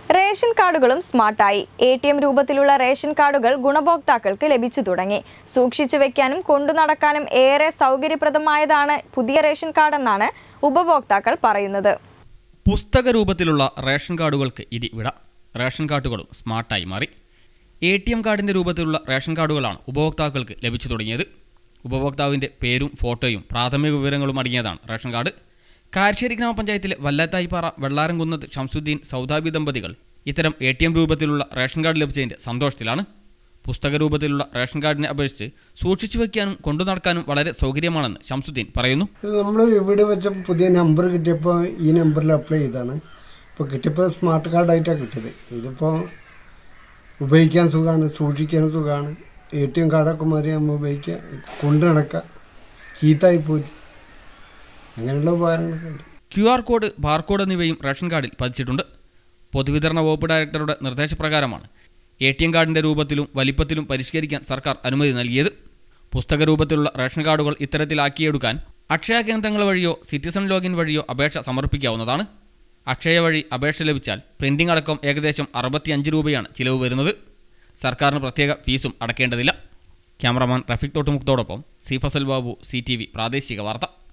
ration കാർഡുകളും സ്മാർട്ടായി A T M രൂപത്തിലുള്ള റേഷൻ കാർഡുകൾ ഗുണഭോക്താക്കൾക്ക് ലഭിച്ചു തുടങ്ങി സൂക്ഷിച്ചു വെക്കാനും കൊണ്ടു നടക്കാനും ഏറെ സൗകര്യപ്രദമായതാണ് പുതിയ റേഷൻ കാർഡെന്നാണ് ഉപഭോക്താക്കൾ പറയുന്നത് പുസ്തക രൂപത്തിലുള്ള റേഷൻ കാർഡുകൾക്ക് ഇനി വിട റേഷൻ കാർഡുകളും സ്മാർട്ടായി മാറി എ ടി എം കാർഡിൻ്റെ രൂപത്തിലുള്ള റേഷൻ കാർഡുകളാണ് ഉപഭോക്താക്കൾക്ക് ലഭിച്ചു തുടങ്ങിയത് ഉപഭോക്താവിൻ്റെ പേരും ഫോട്ടോയും പ്രാഥമിക വിവരങ്ങളും അടങ്ങിയതാണ് റേഷൻ കാർഡ് കാരശ്ശേരി ഗ്രാമപഞ്ചായത്തിലെ വല്ലത്തായിപ്പാറ വെള്ളാരംകുന്നത് ഷംസുദ്ദീൻ സൗദാബി ദമ്പതികൾ ഇത്തരം എ ടി എം രൂപത്തിലുള്ള റേഷൻ കാർഡ് ലഭിച്ചതിൻ്റെ സന്തോഷത്തിലാണ് പുസ്തക രൂപത്തിലുള്ള റേഷൻ കാർഡിനെ അപേക്ഷിച്ച് സൂക്ഷിച്ചു വയ്ക്കാനും കൊണ്ടു നടക്കാനും വളരെ സൗകര്യമാണെന്ന് ഷംസുദ്ദീൻ പറയുന്നു നമ്മൾ ഇവിടെ വെച്ച പുതിയ നമ്പർ കിട്ടിയപ്പോൾ ഈ നമ്പറിൽ അപ്ലൈ ചെയ്താണ് ഇപ്പോൾ കിട്ടിയപ്പോൾ സ്മാർട്ട് കാർഡായിട്ടാണ് കിട്ടിയത് ഇതിപ്പോൾ ഉപയോഗിക്കാൻ സുഖമാണ് സൂക്ഷിക്കാൻ സുഖമാണ് എ ടി എം കാർഡൊക്കെ മാറി നമ്മൾ ഉപയോഗിക്കുക കൊണ്ടു നടക്കുക ചീത്തായി പോയി അങ്ങനെയുള്ള ഉപകാരങ്ങളൊക്കെ ഉണ്ട് ക്യു ആർ കോഡ് ബാർകോഡ് എന്നിവയും റേഷൻ കാർഡിൽ പതിച്ചിട്ടുണ്ട് പൊതുവിതരണ വകുപ്പ് ഡയറക്ടറുടെ നിർദ്ദേശപ്രകാരമാണ് എ ടി എം കാർഡിൻ്റെ രൂപത്തിലും വലിപ്പത്തിലും പരിഷ്കരിക്കാൻ സർക്കാർ അനുമതി നൽകിയത് പുസ്തക രൂപത്തിലുള്ള റേഷൻ കാർഡുകൾ ഇത്തരത്തിലാക്കിയെടുക്കാൻ അക്ഷയ കേന്ദ്രങ്ങൾ വഴിയോ സിറ്റിസൺ ലോഗിൻ വഴിയോ അപേക്ഷ സമർപ്പിക്കാവുന്നതാണ് അക്ഷയ വഴി അപേക്ഷ ലഭിച്ചാൽ പ്രിന്റിംഗ് അടക്കം ഏകദേശം അറുപത്തിയഞ്ച് രൂപയാണ് ചിലവ് വരുന്നത് സർക്കാരിന് പ്രത്യേക ഫീസും അടക്കേണ്ടതില്ല ക്യാമറമാൻ റഫീഖ് തോട്ടുമുക്തോടൊപ്പം C Fasal Babu C T V പ്രാദേശിക വാർത്ത